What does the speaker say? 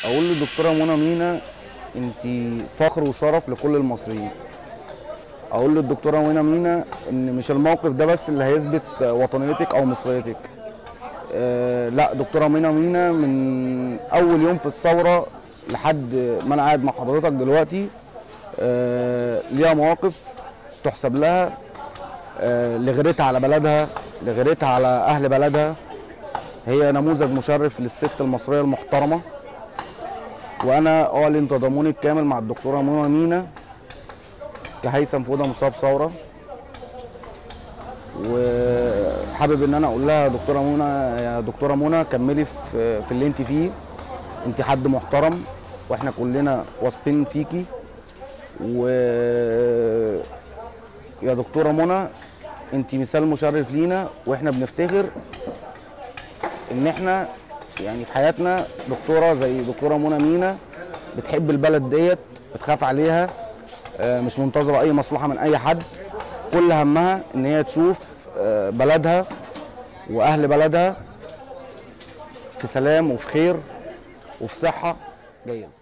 اقول للدكتوره منى مينا انت فخر وشرف لكل المصريين اقول للدكتوره منى مينا ان مش الموقف ده بس اللي هيثبت وطنيتك او مصريتك آه لا دكتوره منى مينا من اول يوم في الثوره لحد ما انا قاعد مع حضرتك دلوقتي آه ليها مواقف تحسب لها آه لغيرتها على بلدها لغيرتها على اهل بلدها هي نموذج مشرف للست المصريه المحترمه وانا اعلن تضامني الكامل مع الدكتوره منى مينا كهيثم فوده مصاب ثوره وحابب ان انا اقول لها دكتوره منى يا دكتوره منى كملي في في اللي انت فيه انت حد محترم واحنا كلنا واثقين فيكي و يا دكتوره منى انت مثال مشرف لينا واحنا بنفتخر ان احنا يعني في حياتنا دكتوره زي دكتوره منى مينا بتحب البلد ديت بتخاف عليها آه، مش منتظره اي مصلحه من اي حد كل همها ان هي تشوف آه، بلدها واهل بلدها في سلام وفي خير وفي صحه جيده